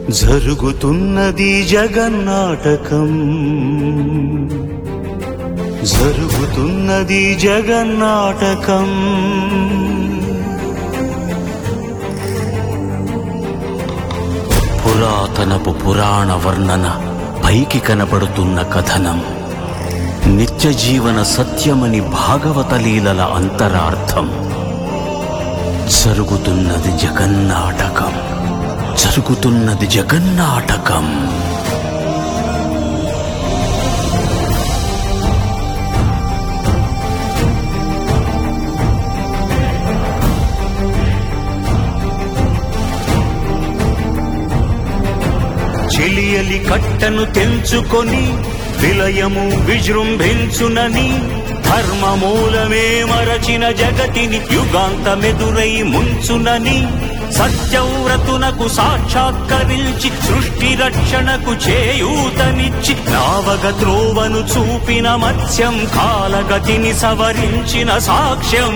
జరుగుతున్నది జగన్నాటకం జరుగుతున్నది జగన్నాటకం పురాతనపు పురాణ వర్ణన పైకి కనబడుతున్న కథనం నిత్య జీవన సత్యమని భాగవత లీలల అంతరార్థం జరుగుతున్నది జగన్నాటకం జరుగుతున్నది జగన్నాటకం చెలియలి కట్టను తెంచుకొని విలయము విజృంభించునని ధర్మమూలమే మరచిన జగతిని యుగాంతమెదురై ముంచునని సత్యవ్రతునకు సాక్షాత్కరించి సృష్టి రక్షణకు చేయూతనిచ్చి నావగ త్రోవను చూపిన మత్స్యం కాలగతిని సవరించిన సాక్ష్యం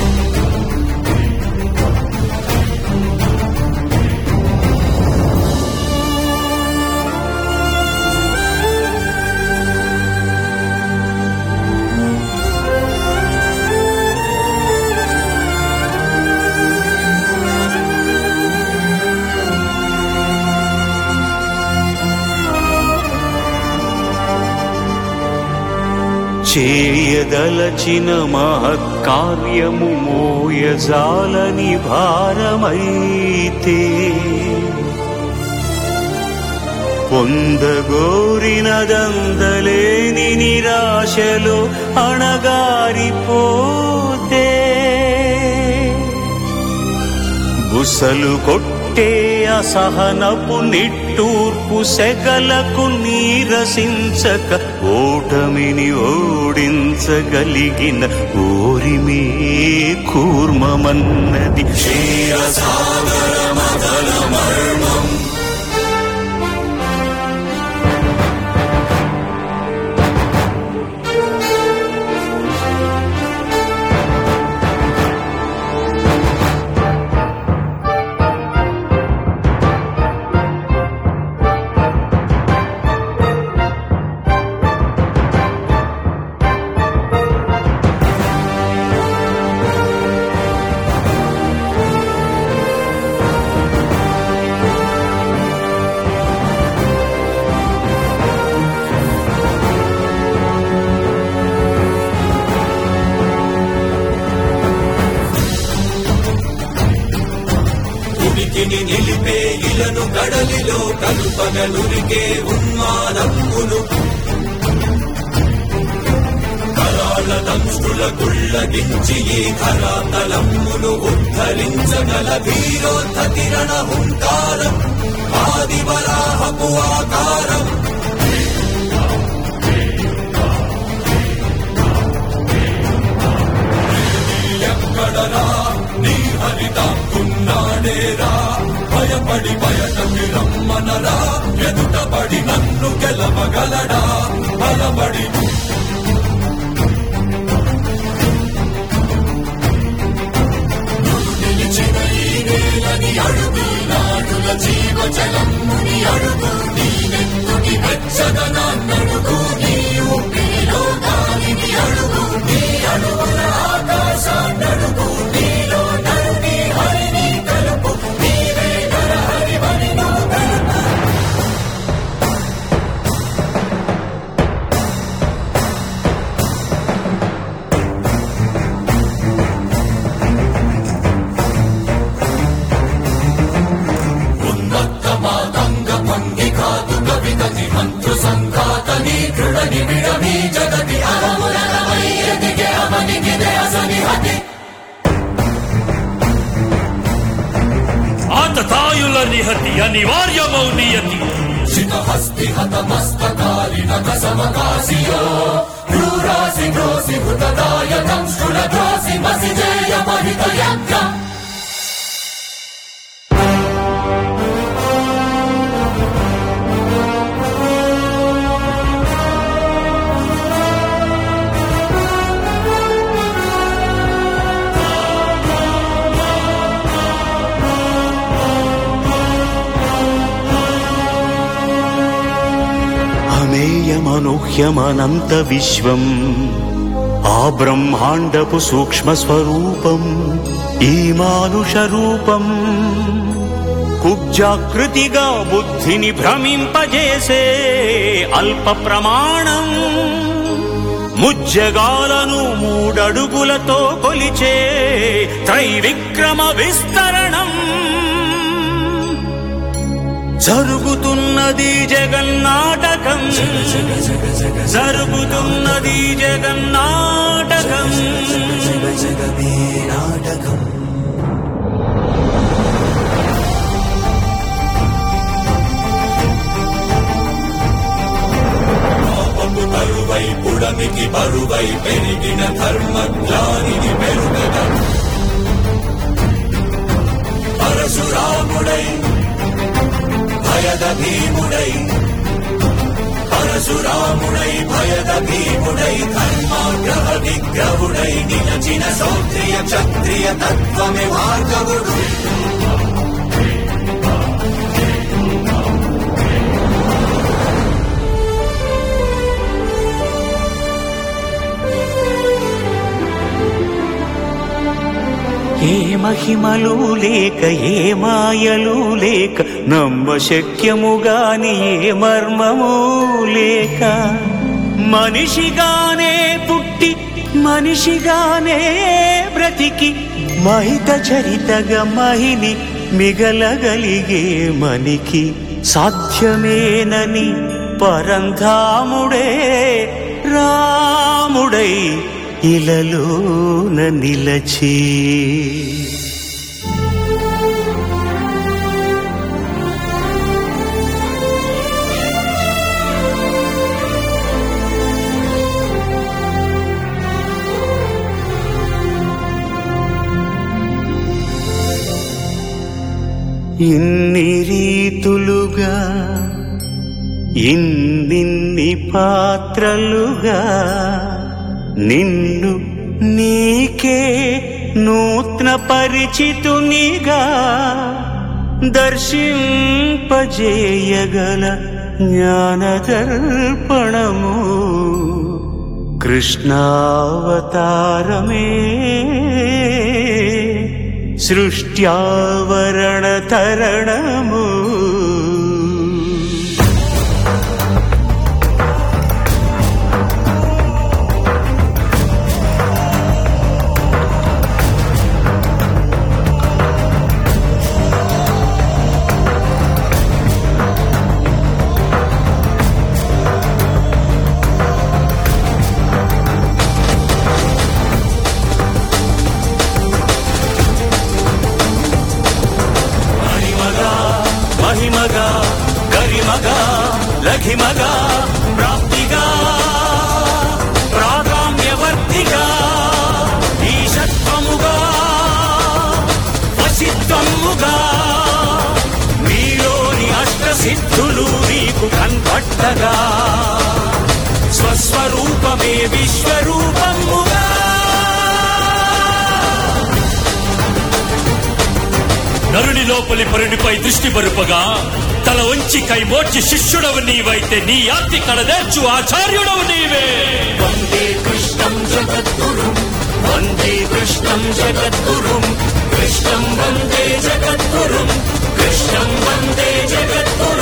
చేయదలచిన మహత్కార్యము మోయజాలని భారమైతే పొందగోరినదందలేని నిరాశలో అణగారిపోతే బుసలు కొట్టే అసహనపు నిట్టూర్పు సెగలకు నీరసించక ఓటమిని ఓడించగలిగిన ఓరిమే కూర్మమన్నది క్షీరసాగర మదన మర్మం ఉనికిని నిలిపే ఇలను గడలిలో కలుపగలురికే ఉన్మానమ్మును కరాళ దంష్టుల గుళ్ళగించి ఈ కరాతలమ్మును ఉద్ధరించగల వీరోద్ధతిరణ హుంకారం ఆది వరాహపు ఆకారం ఎక్కడరా నీ హరితాకున్నాడేరా భయపడి బయటకి రమ్మనరా ఎదుటపడి నన్ను గెలవగలడా బలపడి నిలిచిన ఈ నేలని అడుగు నాడుల జీవజలమ్ముని అడుగు నీ నెత్తుని వెచ్చదనాన్నడుగు నీ ఊపిరిలో గాలిని అడుగు నీ అడుగుల ఆకాశాన్నడుగు నీలో నరుని హరిని కలుపు నీవే నరహరివని నువ్వు కలుపు ఉన్మత్త మాతంగ భంగి కాదు కవితని మంత్రు సంఘాతని దృఢ నిబిడమీ జగతి అరములమై ఎదిగే అవనిగిదే అసని హతి ఆతతాయుల నిహతి అనివార్యమౌ నియతి శిఖహస్తి హతమస్తకాలిన కసమకాశియో క్రూరాసి గ్రోసి హృతదాయ దంష్టుల ద్రోసి మసిజేయ మహిత యజ్ఞం మానుహ్యమనంత విశ్వం ఆ బ్రహ్మాండపు సూక్ష్మ స్వరూపం ఈ మానుష రూపం కుబ్జాకృతిగా బుద్ధిని భ్రమింపజేసే అల్ప ప్రమాణం ముజ్జగాలను మూడడుగులతో కొలిచే త్రైవిక్రమ విస్తరణం జరుగుతున్నది జగన్నాటకం జరుగుతున్నది జగన్నాటకం జగమే నాటకం పాపము బరువై పుడమికి బరువై పెరిగిన ధర్మ జ్ఞానిని పెరుగద పరశురాముడై భయద భీముడై పరశురాముడై భయద భీముడై ధర్మాగ్రహ విగ్రహుడై నిలచిన సౌత్రియ క్షత్రియ తత్వమే భార్గవుడు ఏ మహిమలు లేక ఏ మాయలు లేక నమ్మ శక్యముగాని ఏ మర్మము లేక మనిషిగానే పుట్టి మనిషిగానే బ్రతికి మహిత చరితగా మహిని మిగలగలిగే మనికి సాధ్యమేనని పరంధాముడే రాముడై ఇలలోన నిలచి ఇన్ని రీతులుగా ఇన్నిన్ని పాత్రలుగా నిన్ను నీకే నూత్న పరిచితునిగా దర్శింపజేయగల జ్ఞానదర్పణము కృష్ణావతారమే సృష్ట్యావరణ తరణము మహిమగా గరిమగా లఘిమగా ప్రాప్తిగా ప్రాగామ్యవర్తిగా ఈశత్వముగా వశిత్వముగా నీలోని అష్టసిద్ధులు నీకు కన్పట్టగా స్వస్వరూపమే విశ్వరూపముగా నరుని లోపలి పరునిపై దృష్టి బరుపగా తల వంచి కైమోర్చి శిష్యుడవు నీవైతే నీ ఆర్తి కడదేర్చు ఆచార్యుడవు నీవే వందే కృష్ణం జగద్గురుం వందే కృష్ణం జగద్గురుం కృష్ణం వందే జగద్గురుం కృష్ణం వందే జగద్గురుం